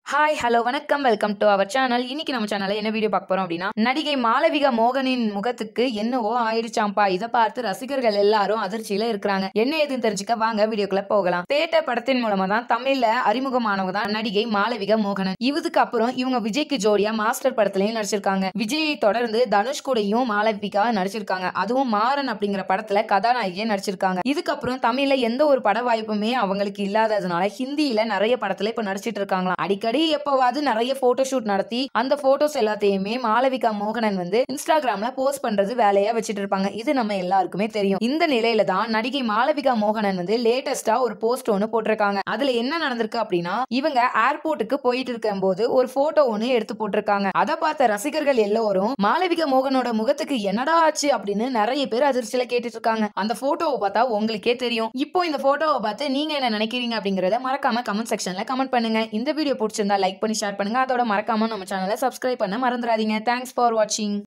hi hello வணக்கம் welcome to our channel இன்னைக்கு நம்ம சேனல்ல என்ன வீடியோ பார்க்க போறோம் அப்படின்னா நடிகை மாளவிகா மோகனின் முகத்துக்கு என்னவோ ஆயிடுச்சாம்பா இதை பார்த்து ரசிகர்கள் எல்லாரும் அதிர்ச்சியில இருக்கிறாங்க என்ன ஏதுன்னு தெரிஞ்சுக்க வாங்க வீடியோக்குள்ள போகலாம் பேட்ட படத்தின் மூலமா தான் தமிழ்ல அறிமுகமானவங்க தான் நடிகை மாளவிகா மோகனன் இதுக்கு அப்புறம் இவங்க விஜய்க்கு ஜோடியா மாஸ்டர் படத்துலயும் நடிச்சிருக்காங்க விஜயை தொடர்ந்து தனுஷ் கூடயும் மாளவிகா நடிச்சிருக்காங்க அதுவும் மாறன் அப்படிங்கிற படத்துல கதாநாயகியா நடிச்சிருக்காங்க இதுக்கப்புறம் தமிழ்ல எந்த ஒரு பட வாய்ப்புமே அவங்களுக்கு இல்லாததுனால ஹிந்தியில நிறைய படத்துல இப்ப நடிச்சிட்டு இருக்காங்களாம் அடிக்கடி எப்பவாவது நிறைய போட்டோ ஷூட் நடத்தி அந்த போட்டோஸ் எல்லாத்தையுமே மாளவிகா மோகனன் வந்து இன்ஸ்டாகிராம்ல போஸ்ட் பண்றது வேலையா வச்சுட்டு இருப்பாங்க இது நம்ம எல்லாருக்குமே தெரியும் இந்த நிலையில தான் நடிகை மாளவிகா மோகனன் வந்து லேட்டஸ்டா ஒரு போஸ்ட் ஒன்னு போட்டிருக்காங்க அதுல என்ன நடந்திருக்கு அப்படின்னா இவங்க ஏர்போர்ட்டுக்கு போயிட்டு இருக்கும் போது ஒரு போட்டோ ஒன்னு எடுத்து போட்டிருக்காங்க அதை பார்த்த ரசிகர்கள் எல்லோரும் மாளவிகா மோகனோட முகத்துக்கு என்னடா ஆச்சு அப்படின்னு நிறைய பேர் அதிர்ச்சியில கேட்டுட்டு இருக்காங்க அந்த போட்டோவை பார்த்தா உங்களுக்கே தெரியும் இப்போ இந்த போட்டோவை பார்த்து நீங்க என்ன நினைக்கிறீங்க அப்படிங்கறத மறக்காம கமெண்ட் செக்ஷன்ல கமெண்ட் பண்ணுங்க இந்த வீடியோ பிடிச்சிருந்தா லைக் பண்ணி ஷேர் பண்ணுங்க அதோட மறக்காம நம்ம சேனலை சப்ஸ்கிரைப் பண்ண மறந்துடாதீங்க தேங்க்ஸ் ஃபார் வாட்சிங்